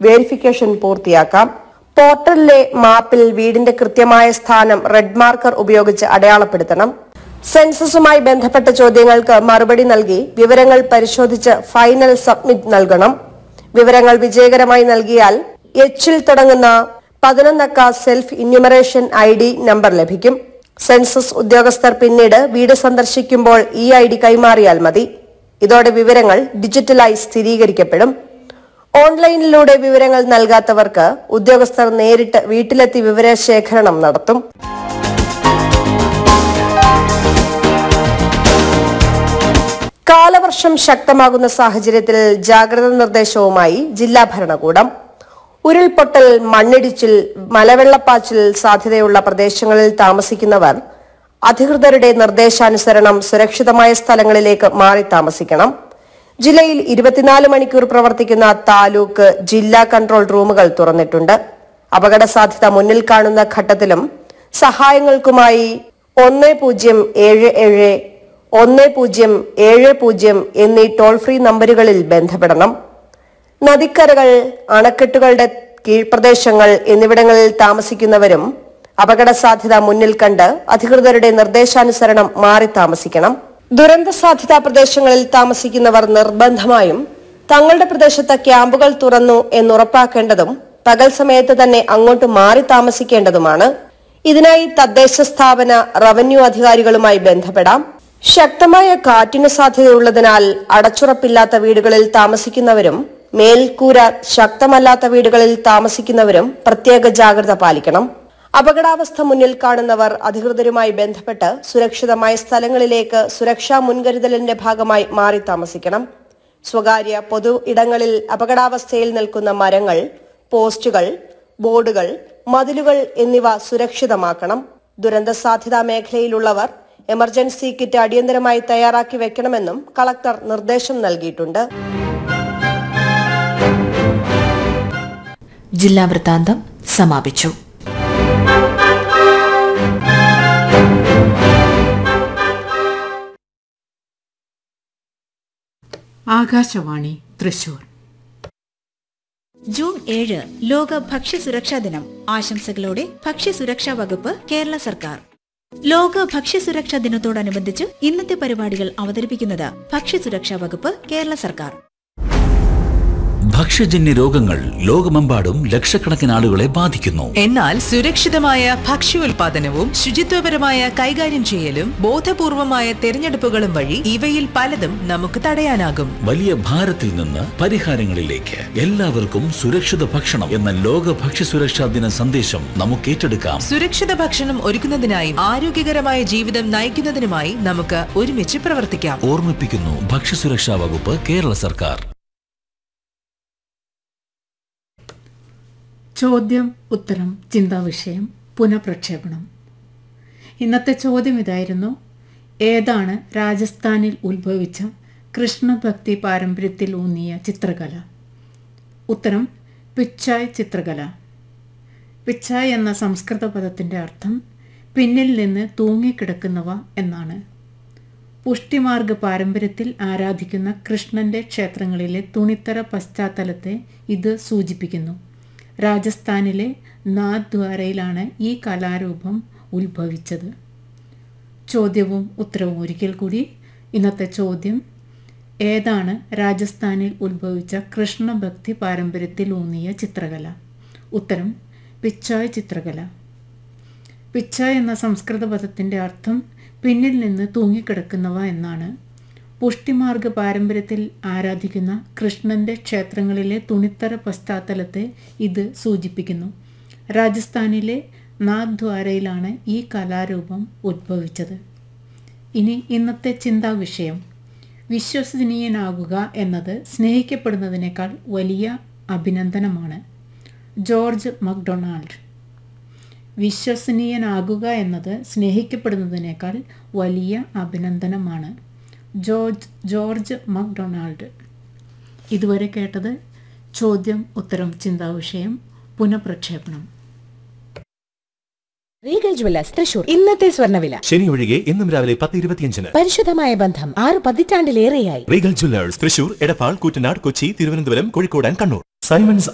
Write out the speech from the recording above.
verification പൂർത്തിയാക്കാം പോർട്ടലിലെ മാപ്പിൽ വീടിന്റെ കൃത്യമായ സ്ഥാനം റെഡ് മാർക്കർ ഉപയോഗിച്ച് അടയാളപ്പെടുത്തണം സെൻസസുമായി ബന്ധപ്പെട്ട ചോദ്യങ്ങൾക്ക് മറുപടി നൽകി വിവരങ്ങൾ പരിശോധിച്ച് ഫൈനൽ സബ്മിറ്റ് നൽകണം വിവരങ്ങൾ വിജയകരമായി നൽകിയാൽ എച്ചിൽ തുടങ്ങുന്ന പതിനൊന്നക്ക self enumeration I D number ലഭിക്കും സെൻസസ് ഉദ്യോഗസ്ഥർ പിന്നീട് വീട് സന്ദർശിക്കുമ്പോൾ ഈ ഐ ഡി കൈമാറിയാൽ മതി ഇതോടെ വിവരങ്ങൾ ഡിജിറ്റലായി സ്ഥിരീകരിക്കപ്പെടും ഓൺലൈനിലൂടെ വിവരങ്ങൾ നൽകാത്തവർക്ക് ഉദ്യോഗസ്ഥർ നേരിട്ട് വീട്ടിലെത്തി വിവരശേഖരണം നടത്തും കാലവർഷം ശക്തമാകുന്ന സാഹചര്യത്തിൽ ജാഗ്രതാ നിർദ്ദേശവുമായി ജില്ലാ ഭരണകൂടം ഉരുൾപൊട്ടൽ മണ്ണിടിച്ചിൽ മലവെള്ളപ്പാച്ചിൽ സാധ്യതയുള്ള പ്രദേശങ്ങളിൽ താമസിക്കുന്നവർ അധികൃതരുടെ നിർദ്ദേശാനുസരണം സുരക്ഷിതമായ സ്ഥലങ്ങളിലേക്ക് മാറി താമസിക്കണം ജില്ലയിൽ ഇരുപത്തിനാല് മണിക്കൂർ പ്രവർത്തിക്കുന്ന താലൂക്ക് ജില്ലാ കൺട്രോൾ റൂമുകൾ തുറന്നിട്ടുണ്ട് അപകട സാധ്യത മുന്നിൽ കാണുന്ന ഘട്ടത്തിലും സഹായങ്ങൾക്കുമായി ഒന്ന് പൂജ്യം ഏഴ് ഏഴ് ഒന്ന് പൂജ്യം ഏഴ് പൂജ്യം എന്നീ ടോൾ ഫ്രീ നമ്പറുകളിൽ ബന്ധപ്പെടണം നദിക്കരകൾ അണക്കെട്ടുകളുടെ കീഴ്പ്രദേശങ്ങൾ എന്നിവിടങ്ങളിൽ താമസിക്കുന്നവരും അപകട സാധ്യത മുന്നിൽ കണ്ട് അധികൃതരുടെ നിർദ്ദേശാനുസരണം മാറി താമസിക്കണം ദുരന്ത സാധ്യതാ പ്രദേശങ്ങളിൽ താമസിക്കുന്നവർ നിർബന്ധമായും തങ്ങളുടെ പ്രദേശത്ത് ക്യാമ്പുകൾ തുറന്നു എന്നുറപ്പാക്കേണ്ടതും പകൽ സമയത്ത് തന്നെ അങ്ങോട്ട് മാറി താമസിക്കേണ്ടതുമാണ് ഇതിനായി തദ്ദേശ സ്ഥാപന റവന്യൂ അധികാരികളുമായി ബന്ധപ്പെടാം ശക്തമായ കാറ്റിന് സാധ്യതയുള്ളതിനാൽ അടച്ചുറപ്പില്ലാത്ത വീടുകളിൽ താമസിക്കുന്നവരും മേൽക്കൂര ശക്തമല്ലാത്ത വീടുകളിൽ താമസിക്കുന്നവരും പ്രത്യേക ജാഗ്രത പാലിക്കണം അപകടാവസ്ഥ മുന്നിൽ കാണുന്നവർ അധികൃതരുമായി ബന്ധപ്പെട്ട് സുരക്ഷിതമായ സ്ഥലങ്ങളിലേക്ക് സുരക്ഷാ മുൻകരുതലിന്റെ ഭാഗമായി മാറി താമസിക്കണം സ്വകാര്യ പൊതു ഇടങ്ങളിൽ അപകടാവസ്ഥയിൽ നിൽക്കുന്ന മരങ്ങൾ പോസ്റ്റുകൾ ബോർഡുകൾ മതിലുകൾ എന്നിവ സുരക്ഷിതമാക്കണം ദുരന്ത സാധ്യതാ മേഖലയിലുള്ളവർ എമർജൻസി കിറ്റ് അടിയന്തരമായി തയ്യാറാക്കി വെക്കണമെന്നും കളക്ടർ നിർദ്ദേശം നൽകിയിട്ടുണ്ട് ജില്ലാ വൃത്താന്തം സമാപിച്ചു ആകാശവാണി തൃശൂർ ജൂൺ ഏഴ് ലോക ഭക്ഷ്യസുരക്ഷാ ദിനം ആശംസകളോടെ ഭക്ഷ്യസുരക്ഷാ വകുപ്പ് കേരള സർക്കാർ ലോക ഭക്ഷ്യസുരക്ഷാ ദിനത്തോടനുബന്ധിച്ച് ഇന്നത്തെ പരിപാടികൾ അവതരിപ്പിക്കുന്നത് ഭക്ഷ്യസുരക്ഷാ വകുപ്പ് കേരള സർക്കാർ ഭക്ഷ്യജന്യ രോഗങ്ങൾ ലോകമെമ്പാടും ലക്ഷക്കണക്കിന് ആളുകളെ ബാധിക്കുന്നു എന്നാൽ സുരക്ഷിതമായ ഭക്ഷ്യോൽപാദനവും ശുചിത്വപരമായ കൈകാര്യം ചെയ്യലും ബോധപൂർവമായ തെരഞ്ഞെടുപ്പുകളും വഴി ഇവയിൽ പലതും നമുക്ക് തടയാനാകും വലിയ ഭാരത്തിൽ നിന്ന് പരിഹാരങ്ങളിലേക്ക് എല്ലാവർക്കും സുരക്ഷിത ഭക്ഷണം എന്ന ലോക ഭക്ഷ്യസുരക്ഷാ ദിന സന്ദേശം നമുക്ക് ഏറ്റെടുക്കാം സുരക്ഷിത ഭക്ഷണം ഒരുക്കുന്നതിനായും ആരോഗ്യകരമായ ജീവിതം നയിക്കുന്നതിനുമായി നമുക്ക് ഒരുമിച്ച് പ്രവർത്തിക്കാം ഓർമ്മിപ്പിക്കുന്നു ഭക്ഷ്യസുരക്ഷാ വകുപ്പ് കേരള സർക്കാർ ചോദ്യം ഉത്തരം ചിന്താവിഷയം പുനഃപ്രക്ഷേപണം ഇന്നത്തെ ചോദ്യം ഇതായിരുന്നു ഏതാണ് രാജസ്ഥാനിൽ ഉത്ഭവിച്ച കൃഷ്ണഭക്തി പാരമ്പര്യത്തിൽ ഊന്നിയ ചിത്രകല ഉത്തരം പിച്ചായ് ചിത്രകല പിച്ചായ് എന്ന സംസ്കൃത പദത്തിൻ്റെ അർത്ഥം പിന്നിൽ നിന്ന് തൂങ്ങിക്കിടക്കുന്നവ എന്നാണ് പുഷ്ടിമാർഗ പാരമ്പര്യത്തിൽ ആരാധിക്കുന്ന കൃഷ്ണന്റെ ക്ഷേത്രങ്ങളിലെ തുണിത്തര പശ്ചാത്തലത്തെ ഇത് സൂചിപ്പിക്കുന്നു രാജസ്ഥാനിലെ നാഥ്വാരയിലാണ് ഈ കലാരൂപം ഉത്ഭവിച്ചത് ചോദ്യവും ഉത്തരവും ഒരിക്കൽ കൂടി ഇന്നത്തെ ചോദ്യം ഏതാണ് രാജസ്ഥാനിൽ ഉത്ഭവിച്ച കൃഷ്ണഭക്തി പാരമ്പര്യത്തിൽ ഊന്നിയ ചിത്രകല ഉത്തരം പിച്ചായ് ചിത്രകല പിച്ചായ് എന്ന സംസ്കൃത പദത്തിൻ്റെ അർത്ഥം പിന്നിൽ നിന്ന് തൂങ്ങിക്കിടക്കുന്നവ എന്നാണ് പുഷ്ടിമാർഗ പാരമ്പര്യത്തിൽ ആരാധിക്കുന്ന കൃഷ്ണന്റെ ക്ഷേത്രങ്ങളിലെ തുണിത്തര പശ്ചാത്തലത്തെ ഇത് സൂചിപ്പിക്കുന്നു രാജസ്ഥാനിലെ നാഥ്വാരയിലാണ് ഈ കലാരൂപം ഉദ്ഭവിച്ചത് ഇനി ഇന്നത്തെ ചിന്താവിഷയം വിശ്വസനീയനാകുക എന്നത് സ്നേഹിക്കപ്പെടുന്നതിനേക്കാൾ വലിയ അഭിനന്ദനമാണ് ജോർജ് മക്ഡൊണാൾഡ് വിശ്വസനീയനാകുക എന്നത് സ്നേഹിക്കപ്പെടുന്നതിനേക്കാൾ വലിയ അഭിനന്ദനമാണ് ജോർജ് ജോർജ് മക്ഡൊണാൾഡ് ഇതുവരെ കേട്ടത് ചോദ്യം ഉത്തരം ചിന്താവിഷയം പുനഃപ്രക്ഷേപണം റീഗൽ ജ്വല്ലേഴ്സ് തൃശൂർ ഇന്നത്തെ സ്വർണ്ണവില ശനി ഒഴികെ ഇന്നും രാവിലെ പത്ത് ഇരുപത്തിയഞ്ചിന് പരിശുദ്ധമായ ബന്ധം ആറ് പതിറ്റാണ്ടിലേറെയായി Regal jewellers Thrissur Edappal Koottanad Kochi Thiruvananthapuram Kozhikode and Kannur Symons